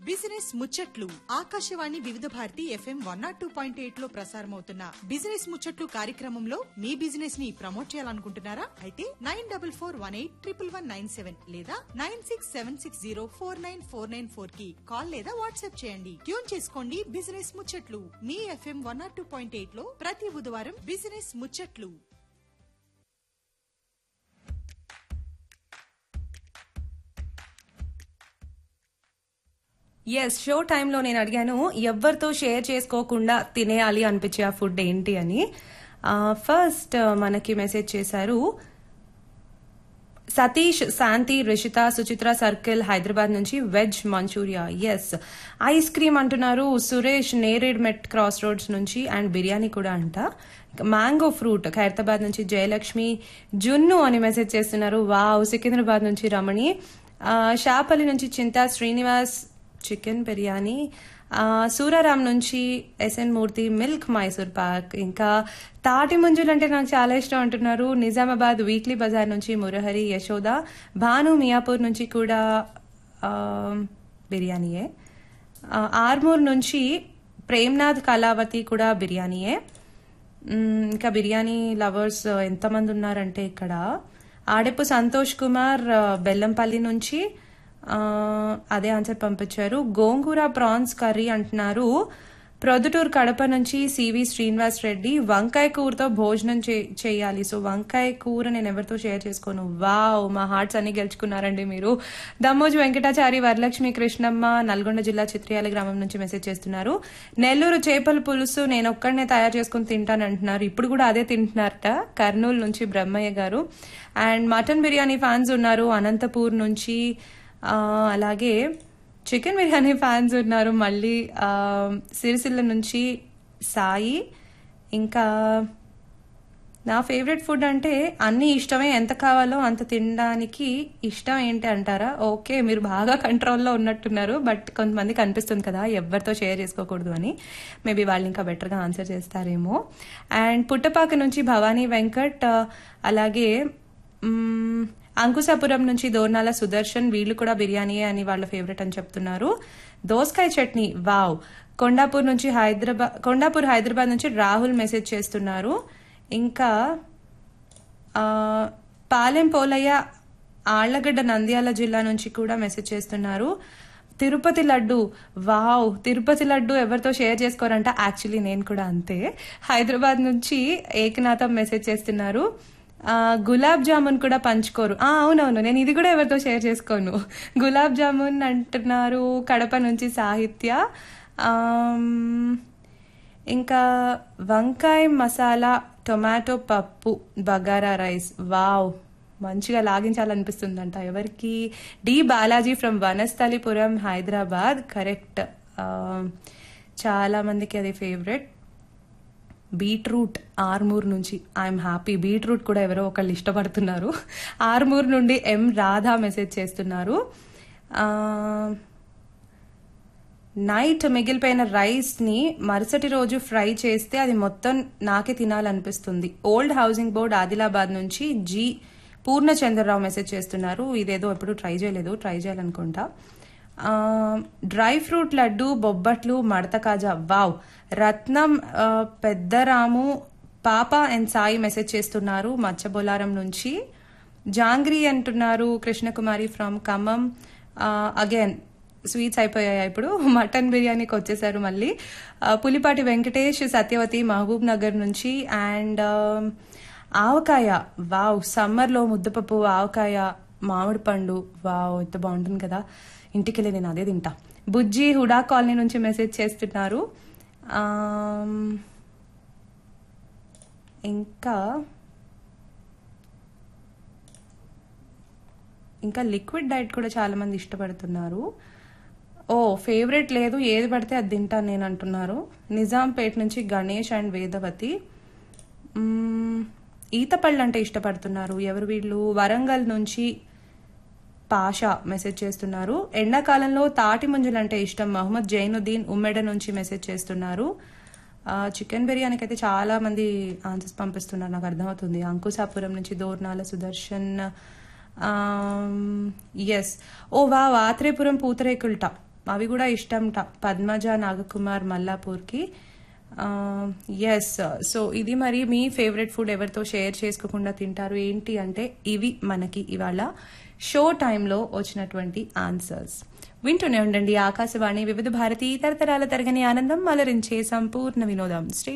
business ముచ్చట్లు Akashvani Vividh Bharati FM one naught two point eight లో ప్రసారమవుతున్న బిజినెస్ ముచ్చట్లు కార్యక్రమంలో మీ బిజినెస్ ని ప్రమోట్ చేయాలనుకుంటున్నారా అయితే nine double four one eight triple one nine seven లేదా nine six seven six zero four nine four nine four కి కాల్ లేదా వాట్సాప్ చేయండి ట్యూన్ చేసుకోండి బిజినెస్ ముచ్చట్లు మీ FM one naught two point eight లో ప్రతి బుధవారం బిజినెస్ ముచ్చట్లు ఎస్ షో టైంలో నేను అడిగాను ఎవరితో షేర్ చేసుకోకుండా తినేయాలి అనిపించే ఆ ఫుడ్ ఏంటి అని ఫస్ట్ మనకి మెసేజ్ చేశారు సతీష్ శాంతి రిషిత సుచిత్ర సర్కిల్ హైదరాబాద్ నుంచి veg manchuria yes ice cream అంటున్నారు Suresh Neredmet cross roads నుంచి అండ్ బిర్యానీ కూడా అంట మ్యాంగో ఫ్రూట్ ఖైరతాబాద్ నుంచి జయలక్ష్మి జున్ను అని మెసేజ్ చేస్తున్నారు వావ్ సికింద్రాబాద్ నుంచి రమణి ఆ, షాపల్లి నుంచి చింతా శ్రీనివాస్ చికెన్ బిర్యానీ ఆ, సూరారాం నుంచి ఎస్ఎన్ మూర్తి మిల్క్ మైసూర్ పాక్ ఇంకా తాటి ముంజులు అంటే నాకు చాలా ఇష్టం అంటున్నారు నిజామాబాద్ వీక్లీ బజార్ నుంచి మురహరి యశోద భాను మియాపూర్ నుంచి కూడా ఆ, బిర్యానీయే ఆ, ఆర్మూర్ నుంచి ప్రేమ్నాథ్ కళావతి కూడా బిర్యానీయే మ్మ్, ఇంకా బిర్యానీ లవర్స్ ఎంతమంది ఉన్నారంటే ఇక్కడ ఆడెప్పు సంతోష్ కుమార్ ఆ, బెల్లంపల్లి నుంచి ఆ, అదే ఆన్సర్ పంపించారు గోంగూర ప్రాన్స్ కర్రీ అంటున్నారు ప్రొద్దుటూరు కడప నుంచి సివి శ్రీనివాస్ రెడ్డి వంకాయ కూరతో భోజనం చే- చేయాలి సో వంకాయ కూర నేను ఎవరితో షేర్ చేసుకోను వావ్ మా హార్ట్స్ అన్ని గెలుచుకున్నారండి మీరు దమ్మోజు వెంకటాచారి వరలక్ష్మి కృష్ణమ్మ నల్గొండ జిల్లా చిత్రియాల గ్రామం నుంచి మెసేజ్ చేస్తున్నారు నెల్లూరు చేపల పులుసు నేను ఒక్కడనే తయారు చేసుకుని తింటాను అంటున్నారు ఇప్పుడు కూడా అదే తింటున్నారట కర్నూలు నుంచి బ్రహ్మయ్య గారు అండ్ మటన్ బిర్యానీ ఫ్యాన్స్ ఉన్నారు అనంతపూర్ నుంచి ఆ, అలాగే చికెన్ బిర్యానీ ఫ్యాన్స్ ఉన్నారు మళ్ళీ ఆ, సిరిసిల్ల నుంచి సాయి ఇంకా నా ఫేవరెట్ ఫుడ్ అంటే అన్ని ఇష్టమే ఎంత కావాలో అంత తినడానికి ఇష్టం ఏంటి అంటారా ఓకే మీరు బాగా కంట్రోల్లో ఉన్నట్టున్నారు బట్ కొంతమందికి అనిపిస్తుంది కదా ఎవరితో షేర్ చేసుకోకూడదు అని మేబీ వాళ్ళు ఇంకా బెటర్గా ఆన్సర్ చేస్తారేమో అండ్ పుట్టపాక నుంచి భవానీ వెంకట్ ఆ, అలాగే మ్మ్, అంకుశాపురం నుంచి దోర్నాల సుదర్శన్ వీళ్ళు కూడా బిర్యానీ అని వాళ్ళ ఫేవరెట్ అని చెప్తున్నారు దోసకాయ చట్నీ వావ్ కొండాపూర్ నుంచి హైదరాబాద్ కొండాపూర్ హైదరాబాద్ నుంచి రాహుల్ మెసేజ్ చేస్తున్నారు ఇంకా ఆ, పాలెం పోలయ్య ఆళ్లగడ్డ నంద్యాల జిల్లా నుంచి కూడా మెసేజ్ చేస్తున్నారు తిరుపతి లడ్డు వావ్ తిరుపతి లడ్డు ఎవరితో షేర్ చేసుకోరంట యాక్చువల్లీ నేను కూడా అంతే హైదరాబాద్ నుంచి ఏకనాథం మెసేజ్ చేస్తున్నారు ఆ, గులాబ్ జామున్ కూడా పంచుకోరు ఆ, అవునవును నేను ఇది కూడా ఎవరితో షేర్ చేసుకోను గులాబ్ జామున్ అంటున్నారు కడప నుంచి సాహిత్య ఆమ్, ఇంకా వంకాయ మసాలా టొమాటో పప్పు బగారా రైస్ వావ్ మంచిగా లాగించాలనిపిస్తుందంట ఎవరికి D Balaji from Vanasthalipuram Hyderabad correct చాలా మందికి అది ఫేవరెట్ బీట్రూట్ ఆర్మూర్ నుంచి ఐఎమ్ హ్యాపీ బీట్రూట్ కూడా ఎవరో ఒకళ్ళు ఇష్టపడుతున్నారు ఆర్మూర్ నుండి ఎం రాధా మెసేజ్ చేస్తున్నారు ఆ, నైట్ మిగిలిపోయిన రైస్ ని మరుసటి రోజు ఫ్రై చేస్తే అది మొత్తం నాకే తినాలనిపిస్తుంది ఓల్డ్ హౌసింగ్ బోర్డ్ ఆదిలాబాద్ నుంచి జి పూర్ణచంద్రరావు మెసేజ్ చేస్తున్నారు ఇదేదో ఎప్పుడు ట్రై చేయలేదు ట్రై చేయాలనుకుంటా ఆ, డ్రై ఫ్రూట్ లడ్డు బొబ్బట్లు మడత కాజా వావ్ రత్నం ఆ, పెద్దరాము పాప అండ్ సాయి మెసేజ్ చేస్తున్నారు మచ్చబొలారం నుంచి జాంగ్రీ అంటున్నారు Krishnakumari from Khammam again sweets అయిపోయాయి ఇప్పుడు మటన్ బిర్యానీకి వచ్చేసారు మళ్ళీ ఆ, పులిపాటి వెంకటేష్ సత్యవతి మహబూబ్ నగర్ నుంచి అండ్ ఆవకాయ వావ్ సమ్మర్లో ముద్దపప్పు ఆవకాయ మామిడి పండు వావ్ ఎంత బాగుంటుంది కదా ఇంటికి వెళ్ళి నేను అదే తింటా బుజ్జి హుడా కాలనీ నుంచి మెసేజ్ చేస్తున్నారు ఆమ్, ఇంకా ఇంకా లిక్విడ్ డైట్ కూడా చాలా మంది ఇష్టపడుతున్నారు ఓ ఫేవరెట్ లేదు ఏది పడితే అది తింటాను నేను అంటున్నారు నిజాంపేట నుంచి గణేష్ అండ్ వేదవతి మ్మ్, ఈత పళ్ళు అంటే ఇష్టపడుతున్నారు ఎవరు వీళ్ళు వరంగల్ నుంచి పాషా మెసేజ్ చేస్తున్నారు ఎండాకాలంలో తాటి ముంజలు అంటే ఇష్టం మహమ్మద్ జైనుద్దీన్ ఉమ్మెడ నుంచి మెసేజ్ చేస్తున్నారు ఆ, చికెన్ బిర్యానీకి అయితే చాలా మంది ఆన్సర్స్ పంపిస్తున్నారు నాకు అర్థమవుతుంది అంకుశాపురం నుంచి దోర్నాల సుదర్శన్ ఎస్ ఓ వా వాత్రేపురం పూతరేకుల్ట అవి కూడా ఇష్టం ట- పద్మజ నాగకుమార్ మల్లాపూర్కి ఎస్ సో ఇది మరి మీ ఫేవరెట్ ఫుడ్ ఎవరితో షేర్ చేసుకోకుండా తింటారు ఏంటి అంటే ఇవి మనకి ఇవాళ షో టైంలో వచ్చినటువంటి ఆన్సర్స్ వింటూనే ఉండండి ఆకాశవాణి వివిధ భారతి తరతరాల తరగని ఆనందం అలరించే సంపూర్ణ వినోదం స్టే